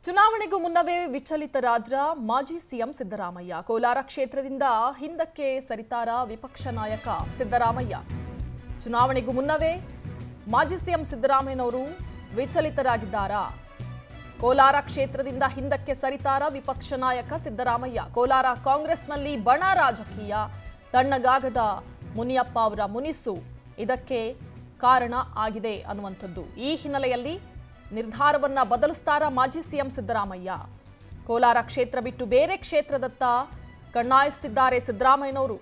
ಚುನಾವಣೆಗೂ ಮುನ್ನವೇ ವಿಚಲಿತರಾದ್ರ ಮಾಜಿ ಸಿಎಂ ಸಿದ್ದರಾಮಯ್ಯ ಕೋಲಾರ ಕ್ಷೇತ್ರದಿಂದ ಹಿಂದಕ್ಕೆ ಸರಿತಾರ ವಿಪಕ್ಷ ನಾಯಕ ಸಿದ್ದರಾಮಯ್ಯ ಚುನಾವಣೆಗೂ ಮುನ್ನವೇ ಮಾಜಿ ಸಿಎಂ ಸಿದ್ದರಾಮಯ್ಯನವರು ವಿಚಲಿತರಾಗಿದ್ದಾರಾ ಕೋಲಾರ ಕ್ಷೇತ್ರದಿಂದ ಹಿಂದಕ್ಕೆ ಸರಿತಾರ ವಿಪಕ್ಷ ನಾಯಕ ಸಿದ್ದರಾಮಯ್ಯ ಕೋಲಾರ ಕಾಂಗ್ರೆಸ್ನಲ್ಲಿ ಬಣ ರಾಜಕೀಯ ತಣ್ಣಗಾಗದ ಮುನಿಯಪ್ಪ ಅವರ ಮುನಿಸು ಇದಕ್ಕೆ ಕಾರಣ ಆಗಿದೆ ಅನ್ನುವಂಥದ್ದು ಈ ಹಿನ್ನೆಲೆಯಲ್ಲಿ ನಿರ್ಧಾರವನ್ನ ಬದಲಿಸ್ತಾರ ಮಾಜಿ ಸಿಎಂ ಸಿದ್ದರಾಮಯ್ಯ ಕೋಲಾರ ಕ್ಷೇತ್ರ ಬಿಟ್ಟು ಬೇರೆ ಕ್ಷೇತ್ರದತ್ತ ಕಣ್ಣಾಯಿಸುತ್ತಿದ್ದಾರೆ ಸಿದ್ದರಾಮಯ್ಯನವರು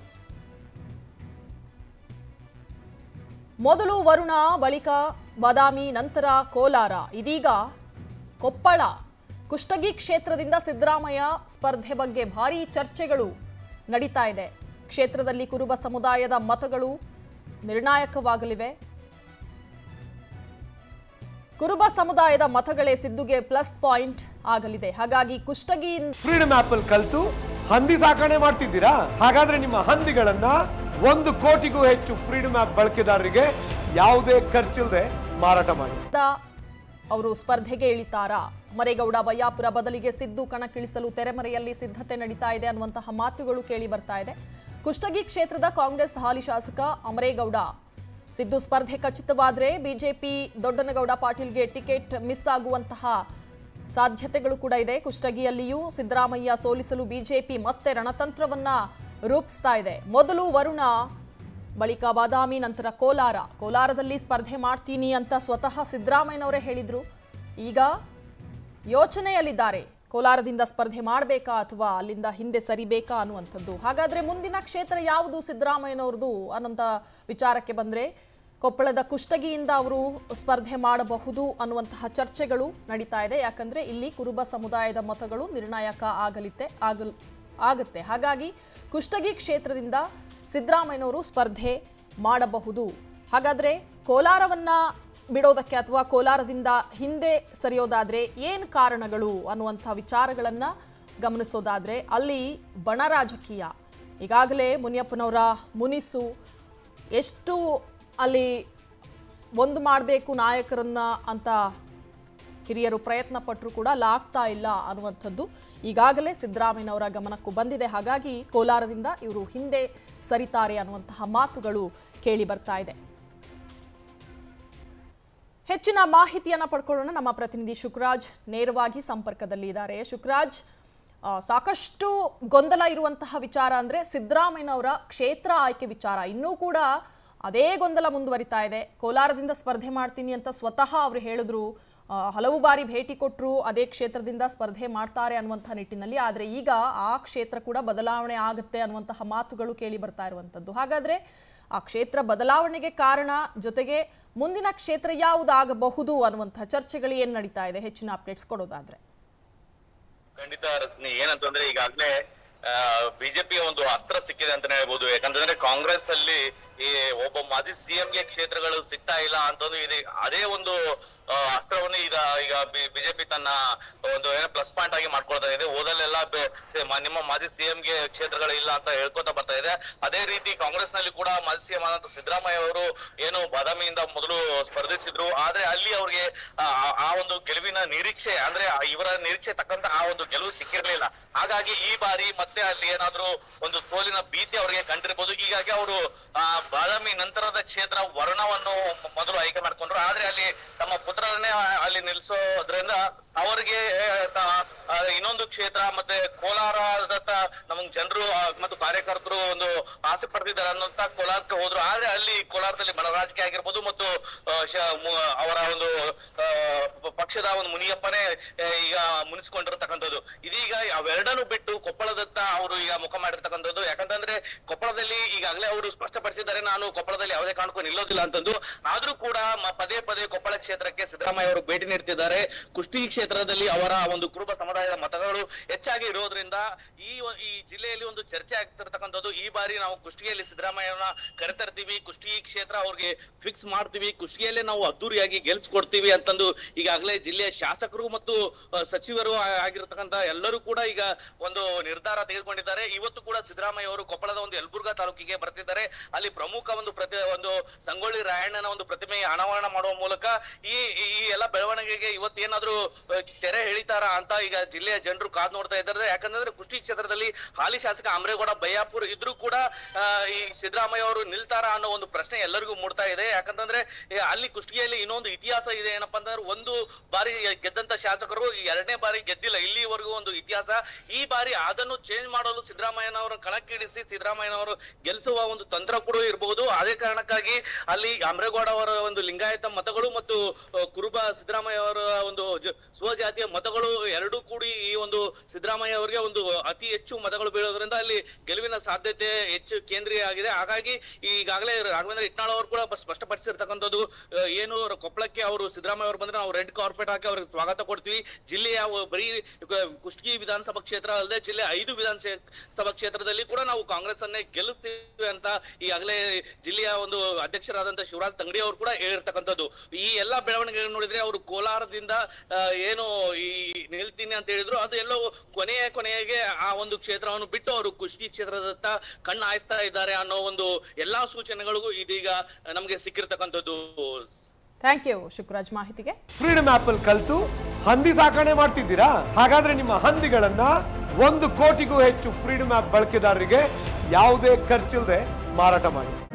ಮೊದಲು ವರುಣ ಬಳಿಕ ಬಾದಾಮಿ ನಂತರ ಕೋಲಾರ ಇದೀಗ ಕೊಪ್ಪಳ ಕುಷ್ಟಗಿ ಕ್ಷೇತ್ರದಿಂದ ಸಿದ್ದರಾಮಯ್ಯ ಸ್ಪರ್ಧೆ ಬಗ್ಗೆ ಭಾರೀ ಚರ್ಚೆಗಳು ನಡೀತಾ ಇದೆ ಕ್ಷೇತ್ರದಲ್ಲಿ ಕುರುಬ ಸಮುದಾಯದ ಮತಗಳು ನಿರ್ಣಾಯಕವಾಗಲಿವೆ ಕುರುಬ ಸಮುದಾಯದ ಮತಗಳೇ ಸಿದ್ದುಗೆ ಪ್ಲಸ್ ಪಾಯಿಂಟ್ ಆಗಲಿದೆ ಹಾಗಾಗಿ ಕುಷ್ಟಗಿಯಿಂದ ಫ್ರೀಡಮ್ ಆಪ್ ಅಲ್ಲಿ ಕಲ್ತು ಹಂದಿ ಸಾಕಣೆ ಮಾಡ್ತಿದ್ದೀರಾ ಹಾಗಾದ್ರೆ ನಿಮ್ಮ ಹಂದಿಗಳನ್ನ ಒಂದು ಕೋಟಿಗೂ ಹೆಚ್ಚು ಫ್ರೀಡಮ್ ಆಪ್ ಬಳಕೆದಾರರಿಗೆ ಯಾವುದೇ ಖರ್ಚಿಲ್ಲದೆ ಮಾರಾಟ ಮಾಡಿ ಅವರು ಸ್ಪರ್ಧೆಗೆ ಇಳಿತಾರಾ ಮರೇಗೌಡ ಬಯ್ಯಾಪುರ ಬದಲಿಗೆ ಸಿದ್ದು ಕಣಕ್ಕಿಳಿಸಲು ತೆರೆಮರೆಯಲ್ಲಿ ಸಿದ್ಧತೆ ನಡೀತಾ ಇದೆ ಅನ್ನುವಂತಹ ಮಾತುಗಳು ಕೇಳಿ ಬರ್ತಾ ಇದೆ ಕುಷ್ಟಗಿ ಕ್ಷೇತ್ರದ ಕಾಂಗ್ರೆಸ್ ಹಾಲಿ ಶಾಸಕ ಅಮರೇಗೌಡ ಸಿದ್ದು ಸ್ಪರ್ಧೆ ಖಚಿತವಾದರೆ ಬಿಜೆಪಿ ದೊಡ್ಡನಗೌಡ ಪಾಟೀಲ್ಗೆ ಟಿಕೆಟ್ ಮಿಸ್ ಆಗುವಂತಹ ಸಾಧ್ಯತೆಗಳು ಕೂಡ ಇದೆ ಕುಷ್ಟಗಿಯಲ್ಲಿಯೂ ಸಿದ್ದರಾಮಯ್ಯ ಸೋಲಿಸಲು ಬಿಜೆಪಿ ಮತ್ತೆ ರಣತಂತ್ರವನ್ನ ರೂಪಿಸ್ತಾ ಇದೆ ಮೊದಲು ವರುಣ ಬಳಿಕ ಬಾದಾಮಿ ನಂತರ ಕೋಲಾರ ಕೋಲಾರದಲ್ಲಿ ಸ್ಪರ್ಧೆ ಮಾಡ್ತೀನಿ ಅಂತ ಸ್ವತಃ ಸಿದ್ದರಾಮಯ್ಯನವರೇ ಹೇಳಿದ್ರು ಈಗ ಯೋಚನೆಯಲ್ಲಿದ್ದಾರೆ ಕೋಲಾರದಿಂದ ಸ್ಪರ್ಧೆ ಮಾಡಬೇಕಾ ಅಥವಾ ಅಲ್ಲಿಂದ ಹಿಂದೆ ಸರಿಬೇಕಾ ಅನ್ನುವಂಥದ್ದು ಹಾಗಾದ್ರೆ ಮುಂದಿನ ಕ್ಷೇತ್ರ ಯಾವುದು ಸಿದ್ದರಾಮಯ್ಯನವ್ರದ್ದು ಅನ್ನೋಂಥ ವಿಚಾರಕ್ಕೆ ಬಂದ್ರೆ ಕೊಪ್ಪಳದ ಕುಷ್ಟಗಿಯಿಂದ ಅವರು ಸ್ಪರ್ಧೆ ಮಾಡಬಹುದು ಅನ್ನುವಂತಹ ಚರ್ಚೆಗಳು ನಡೀತಾ ಇದೆ ಯಾಕಂದ್ರೆ ಇಲ್ಲಿ ಕುರುಬ ಸಮುದಾಯದ ಮತಗಳು ನಿರ್ಣಾಯಕ ಆಗಲಿತ್ತೆ ಆಗಲ್ ಆಗುತ್ತೆ ಹಾಗಾಗಿ ಕುಷ್ಟಗಿ ಕ್ಷೇತ್ರದಿಂದ ಸಿದ್ದರಾಮಯ್ಯನವರು ಸ್ಪರ್ಧೆ ಮಾಡಬಹುದು ಹಾಗಾದ್ರೆ ಕೋಲಾರವನ್ನ ಬಿಡೋದಕ್ಕೆ ಅಥವಾ ಕೋಲಾರದಿಂದ ಹಿಂದೆ ಸರಿಯೋದಾದ್ರೆ ಏನು ಕಾರಣಗಳು ಅನ್ನುವಂಥ ವಿಚಾರಗಳನ್ನ ಗಮನಿಸೋದಾದ್ರೆ ಅಲ್ಲಿ ಬಣ ರಾಜಕೀಯ ಈಗಾಗಲೇ ಮುನಿಯಪ್ಪನವರ ಮುನಿಸು ಎಷ್ಟು ಅಲ್ಲಿ ಒಂದು ಮಾಡಬೇಕು ನಾಯಕರನ್ನ ಅಂತ ಹಿರಿಯರು ಪ್ರಯತ್ನ ಪಟ್ಟರು ಕೂಡ ಲಾಗ್ತಾ ಇಲ್ಲ ಅನ್ನುವಂಥದ್ದು ಈಗಾಗಲೇ ಸಿದ್ದರಾಮಯ್ಯನವರ ಗಮನಕ್ಕೂ ಬಂದಿದೆ ಹಾಗಾಗಿ ಕೋಲಾರದಿಂದ ಇವರು ಹಿಂದೆ ಸರಿತಾರೆ ಅನ್ನುವಂತಹ ಮಾತುಗಳು ಕೇಳಿ ಬರ್ತಾ ಇದೆ ಹೆಚ್ಚಿನ ಮಾಹಿತಿಯನ್ನ ಪಡ್ಕೊಳ್ಳೋಣ ನಮ್ಮ ಪ್ರತಿನಿಧಿ ಶುಕ್ರಾಜ್ ನೇರವಾಗಿ ಸಂಪರ್ಕದಲ್ಲಿ ಇದ್ದಾರೆ ಶುಕ್ರಾಜ್ ಆ, ಸಾಕಷ್ಟು ಗೊಂದಲ ಇರುವಂತಹ ವಿಚಾರ ಅಂದ್ರೆ ಸಿದ್ದರಾಮಯ್ಯನವರ ಕ್ಷೇತ್ರ ಆಯ್ಕೆ ವಿಚಾರ ಇನ್ನೂ ಕೂಡ ಅದೇ ಗೊಂದಲ ಮುಂದುವರಿತಾ ಇದೆ ಕೋಲಾರದಿಂದ ಸ್ಪರ್ಧೆ ಮಾಡ್ತೀನಿ ಅಂತ ಸ್ವತಃ ಅವರು ಹೇಳಿದ್ರು ಆ, ಹಲವು ಬಾರಿ ಭೇಟಿ ಕೊಟ್ಟರು ಅದೇ ಕ್ಷೇತ್ರದಿಂದ ಸ್ಪರ್ಧೆ ಮಾಡ್ತಾರೆ ಅನ್ನುವಂತಹ ನಿಟ್ಟಿನಲ್ಲಿ ಆದರೆ ಈಗ ಆ ಕ್ಷೇತ್ರ ಕೂಡ ಬದಲಾವಣೆ ಆಗುತ್ತೆ ಅನ್ನುವಂತಹ ಮಾತುಗಳು ಕೇಳಿ ಬರ್ತಾ ಇರುವಂಥದ್ದು ಹಾಗಾದ್ರೆ ಆ ಕ್ಷೇತ್ರ ಬದಲಾವಣೆಗೆ ಕಾರಣ ಜೊತೆಗೆ ಮುಂದಿನ ಕ್ಷೇತ್ರ ಯಾವುದಾಗಬಹುದು ಅನ್ನುವಂತಹ ಚರ್ಚೆಗಳು ಏನು ನಡೀತಾ ಇದೆ ಹೆಚ್ಚಿನ ಅಪ್ಡೇಟ್ಸ್ ಕೊಡೋದಾದ್ರೆ ಖಂಡಿತ ರಶ್ಮಿ ಏನಂತಂದ್ರೆ ಈಗಾಗ್ಲೇ ಬಿಜೆಪಿಯ ಒಂದು ಅಸ್ತ್ರ ಸಿಕ್ಕಿದೆ ಅಂತಾನೆ ಹೇಳ್ಬೋದು ಯಾಕಂತಂದ್ರೆ ಕಾಂಗ್ರೆಸ್ ಅಲ್ಲಿ ಈ ಒಬ್ಬ ಮಾಜಿ ಸಿಎಂ ಗೆ ಕ್ಷೇತ್ರಗಳು ಸಿಗ್ತಾ ಇಲ್ಲ ಅಂತಂದು ಇದು ಅದೇ ಒಂದು ಆ, ಅಸ್ತ್ರವನ್ನು ಈಗ ಈಗ ಬಿಜೆಪಿ ತನ್ನ ಒಂದು ಏನೋ ಪ್ಲಸ್ ಪಾಯಿಂಟ್ ಆಗಿ ಮಾಡ್ಕೊಳ್ತಾ ಇದೆ ಓದಲ್ಲೆಲ್ಲ ಬೆ- ಸ- ಮ- ನಿಮ್ಮ ಮಾಜಿ ಸಿಎಂ ಗೆ ಕ್ಷೇತ್ರಗಳು ಇಲ್ಲ ಅಂತ ಹೇಳ್ಕೊತಾ ಬರ್ತಾ ಇದೆ ಅದೇ ರೀತಿ ಕಾಂಗ್ರೆಸ್ ನಲ್ಲಿ ಕೂಡ ಮಾಜಿ ಸಿಎಂ ಆದಂತ ಸಿದ್ದರಾಮಯ್ಯ ಅವರು ಏನು ಬಾದಾಮಿಯಿಂದ ಮೊದಲು ಸ್ಪರ್ಧಿಸಿದ್ರು ಆದ್ರೆ ಅಲ್ಲಿ ಅವ್ರಿಗೆ ಆ ಆ- ಆ ಒಂದು ಗೆಲುವಿನ ನಿರೀಕ್ಷೆ ಅಂದ್ರೆ ಆ ಇವರ ನಿರೀಕ್ಷೆ ತಕ್ಕಂತ ಆ ಒಂದು ಗೆಲುವು ಸಿಕ್ಕಿರ್ಲಿಲ್ಲ ಹಾಗಾಗಿ ಈ ಬಾರಿ ಮತ್ತೆ ಅಲ್ಲಿ ಏನಾದ್ರೂ ಒಂದು ಸೋಲಿನ ಭೀತಿ ಅವರಿಗೆ ಕಂಡಿರ್ಬೋದು ಹೀಗಾಗಿ ಅವರು ಆ ಬಾದಾಮಿ ನಂತರದ ಕ್ಷೇತ್ರ ವರ್ಣವನ್ನು ಮೊದಲು ಆಯ್ಕೆ ಮಾಡ್ಕೊಂಡ್ರು ಆದ್ರೆ ಅಲ್ಲಿ ತಮ್ಮ ಪುತ್ರರನ್ನೇ ಅಲ್ಲಿ ನಿಲ್ಸೋದ್ರಿಂದ ಅವರಿಗೆ ತ- ಆ, ಇನ್ನೊಂದು ಕ್ಷೇತ್ರ ಮತ್ತೆ ಕೋಲಾರದತ್ತ ನಮಗ್ ಜನರು ಮತ್ತು ಕಾರ್ಯಕರ್ತರು ಒಂದು ಆಸೆ ಪಡ್ತಿದ್ದಾರೆ ಅನ್ನೋಂತ ಕೋಲಾರಕ್ಕೆ ಹೋದ್ರು ಆದ್ರೆ ಅಲ್ಲಿ ಕೋಲಾರದಲ್ಲಿ ಬಣ ರಾಜಕೀಯ ಆಗಿರ್ಬೋದು ಮತ್ತು ಆ, ಶ- ಮು- ಅವರ ಒಂದು ಆ, ಪ- ಪಕ್ಷದ ಒಂದು ಮುನಿಯಪ್ಪನೇ ಆ, ಈಗ ಮುನಿಸ್ಕೊಂಡಿರ್ತಕ್ಕಂಥದ್ದು ಇದೀಗ ಅವೆರಡನ್ನು ಬಿಟ್ಟು ಕೊಪ್ಪಳದತ್ತ ಅವರು ಈಗ ಮುಖ ಮಾಡಿರ್ತಕ್ಕಂಥದ್ದು ಯಾಕಂತಂದ್ರೆ ಕೊಪ್ಪಳದಲ್ಲಿ ಈಗಾಗಲೇ ಅವರು ಸ್ಪಷ್ಟಪಡಿಸಿದ್ದಾರೆ ನಾನು ಕೊಪ್ಪಳದಲ್ಲಿ ಯಾವುದೇ ಕಾರಣಕ್ಕೂ ನಿಲ್ಲೋದಿಲ್ಲ ಅಂತಂದು ಆದ್ರೂ ಕೂಡ ಮ- ಪದೇ ಪದೇ ಕೊಪ್ಪಳ ಕ್ಷೇತ್ರಕ್ಕೆ ಸಿದ್ದರಾಮಯ್ಯ ಅವರು ಭೇಟಿ ನೀಡ್ತಿದ್ದಾರೆ ಕುಷ್ಟಗಿ ಕ್ಷೇತ್ರದಲ್ಲಿ ಅವರ ಒಂದು ಕುರುಬ ಸಮುದಾಯದ ಮತಗಳು ಹೆಚ್ಚಾಗಿ ಇರೋದ್ರಿಂದ ಈ ಒ- ಈ ಜಿಲ್ಲೆಯಲ್ಲಿ ಒಂದು ಚರ್ಚೆ ಆಗ್ತಿರ್ತಕ್ಕಂಥದ್ದು ಈ ಬಾರಿ ನಾವು ಕುಷ್ಟಗಿಯಲ್ಲಿ ಸಿದ್ದರಾಮಯ್ಯನ ಕರೆತರ್ತೀವಿ ಕುಷ್ಟಗಿ ಕ್ಷೇತ್ರ ಅವ್ರಿಗೆ ಫಿಕ್ಸ್ ಮಾಡ್ತೀವಿ ಕುಷ್ಟಗಿಯಲ್ಲೇ ನಾವು ಅದ್ದೂರಿಯಾಗಿ ಗೆಲ್ಸ್ಕೊಡ್ತೀವಿ ಅಂತಂದು ಈಗಾಗಲೇ ಜಿಲ್ಲೆಯ ಶಾಸಕರು ಮತ್ತು ಆ, ಸಚಿವರು ಆ- ಆಗಿರ್ತಕ್ಕಂಥ ಎಲ್ಲರೂ ಕೂಡ ಈಗ ಒಂದು ನಿರ್ಧಾರ ತೆಗೆದುಕೊಂಡಿದ್ದಾರೆ ಇವತ್ತು ಕೂಡ ಸಿದ್ದರಾಮಯ್ಯ ಅವರು ಕೊಪ್ಪಳದ ಒಂದು ಯಲಬುರ್ಗಾ ತಾಲೂಕಿಗೆ ಬರ್ತಿದ್ದಾರೆ ಅಲ್ಲಿ ಪ್ರಮುಖ ಒಂದು ಪ್ರತಿ ಒಂದು ಸಂಗೊಳ್ಳಿ ರಾಯಣ್ಣನ ಒಂದು ಪ್ರತಿಮೆ ಅನಾವರಣ ಮಾಡುವ ಮೂಲಕ ಈ ಈ ಎಲ್ಲ ಬೆಳವಣಿಗೆಗೆ ಇವತ್ತೇನಾದ್ರೂ ಆ, ತೆರೆ ಎಳಿತಾರ ಅಂತ ಈಗ ಜಿಲ್ಲೆಯ ಜನರು ಕಾದ್ ನೋಡ್ತಾ ಇದ್ದಾರೆ ಯಾಕಂದ್ರೆ ಕುಷ್ಟಿ ಕ್ಷೇತ್ರದಲ್ಲಿ ಹಾಲಿ ಶಾಸಕ ಅಮರೇಗೌಡ ಬಯ್ಯಾಪುರ್ ಇದ್ರೂ ಕೂಡ ಆ, ಈ ಸಿದ್ದರಾಮಯ್ಯ ಅವರು ನಿಲ್ತಾರ ಅನ್ನೋ ಒಂದು ಪ್ರಶ್ನೆ ಎಲ್ಲರಿಗೂ ಮೂಡ್ತಾ ಇದೆ ಯಾಕಂತಂದ್ರೆ ಏ, ಅಲ್ಲಿ ಕುಷ್ಟಗಿಯಲ್ಲಿ ಇನ್ನೊಂದು ಇತಿಹಾಸ ಇದೆ ಏನಪ್ಪಾ ಅಂತಂದ್ರೆ ಒಂದು ಬಾರಿ ಗೆದ್ದಂತ ಶಾಸಕರು ಈ ಎರಡನೇ ಬಾರಿ ಗೆದ್ದಿಲ್ಲ ಇಲ್ಲಿವರೆಗೂ ಒಂದು ಇತಿಹಾಸ ಈ ಬಾರಿ ಅದನ್ನು ಚೇಂಜ್ ಮಾಡಲು ಸಿದ್ದರಾಮಯ್ಯನವರು ಕಣಕ್ಕಿಳಿಸಿ ಸಿದ್ದರಾಮಯ್ಯನವರು ಗೆಲ್ಲಿಸುವ ಒಂದು ತಂತ್ರ ಕೂಡ ಇರಬಹುದು ಅದೇ ಕಾರಣಕ್ಕಾಗಿ ಅಲ್ಲಿ ಅಮರೇಗೌಡ ಅವರ ಒಂದು ಲಿಂಗಾಯತ ಮತಗಳು ಮತ್ತು ಆ, ಕುರುಬ ಸಿದ್ದರಾಮಯ್ಯ ಅವರ ಒಂದು ಜ- ಸ್ವಜಾತಿಯ ಮತಗಳು ಎರಡೂ ಕೂಡಿ ಈ ಒಂದು ಸಿದ್ದರಾಮಯ್ಯ ಅವರಿಗೆ ಒಂದು ಅತಿ ಹೆಚ್ಚು ಮತಗಳು ಬೀಳೋದ್ರಿಂದ ಅಲ್ಲಿ ಗೆಲುವಿನ ಸಾಧ್ಯತೆ ಹೆಚ್ಚು ಕೇಂದ್ರೀಯ ಆಗಿದೆ ಹಾಗಾಗಿ ಈಗಾಗಲೇ ರಾಘವೇಂದ್ರ ಇಟ್ನಾಳ್ ಅವರು ಕೂಡ ಬಸ್- ಸ್ಪಷ್ಟಪಡಿಸಿರ್ತಕ್ಕಂಥದ್ದು ಆ, ಏನು ಅವ್ರ ಕೊಪ್ಪಳಕ್ಕೆ ಅವರು ಸಿದ್ದರಾಮಯ್ಯ ಅವರು ಬಂದ್ರೆ ನಾವು ರೆಡ್ ಕಾರ್ಪೆಟ್ ಹಾಕಿ ಅವ್ರಿಗೆ ಸ್ವಾಗತ ಕೊಡ್ತೀವಿ ಜಿಲ್ಲೆಯ ಒ- ಬರೀ ಕ- ಕುಷ್ಟಗಿ ವಿಧಾನಸಭಾ ಕ್ಷೇತ್ರ ಅಲ್ಲದೆ ಜಿಲ್ಲೆ ಐದು ವಿಧಾನಸಭಾ ಕ್ಷೇತ್ರದಲ್ಲಿ ಕೂಡ ನಾವು ಕಾಂಗ್ರೆಸ್ ಅನ್ನೇ ಗೆಲ್ಲಿಸ್ತೀವಿ ಅಂತ ಈಗಾಗಲೇ ಜಿಲ್ಲೆಯ ಒಂದು ಅಧ್ಯಕ್ಷರಾದಂತ ಶಿವರಾಜ್ ತಂಗಡಿ ಅವರು ಕೂಡ ಹೇಳಿರ್ತಕ್ಕಂಥದ್ದು ಈ ಎಲ್ಲಾ ಬೆಳವಣಿಗೆ ನೋಡಿದ್ರೆ ಅವರು ಕೋಲಾರದಿಂದ ಆ, ಏನು ಈ ನಿಲ್ತೀನಿ ಅಂತ ಹೇಳಿದ್ರು ಅದು ಎಲ್ಲೋ ಕೊನೆಯ ಕೊನೆಗೆ ಆ ಒಂದು ಕ್ಷೇತ್ರವನ್ನು ಬಿಟ್ಟು ಅವರು ಕುಷ್ಟಗಿ ಕ್ಷೇತ್ರದತ್ತ ಕಣ್ಣು ಹಾಯಿಸ್ತಾ ಇದ್ದಾರೆ ಅನ್ನೋ ಒಂದು ಎಲ್ಲಾ ಸೂಚನೆಗಳಿಗೂ ಇದೀಗ ನಮಗೆ ಸಿಕ್ಕಿರ್ತಕ್ಕಂಥದ್ದು ಥ್ಯಾಂಕ್ ಯು ಶಿವರಾಜ್ ಮಾಹಿತಿಗೆ ಫ್ರೀಡಮ್ ಆಪ್ ಅಲ್ಲಿ ಕಲ್ತು ಹಂದಿ ಸಾಕಣೆ ಮಾಡ್ತಿದ್ದೀರಾ ಹಾಗಾದ್ರೆ ನಿಮ್ಮ ಹಂದಿಗಳನ್ನ ಒಂದು ಕೋಟಿಗೂ ಹೆಚ್ಚು ಫ್ರೀಡಮ್ ಆಪ್ ಬಳಕೆದಾರರಿಗೆ ಯಾವುದೇ ಖರ್ಚಿಲ್ಲದೆ ಮಾರಾಟ ಮಾಡಿ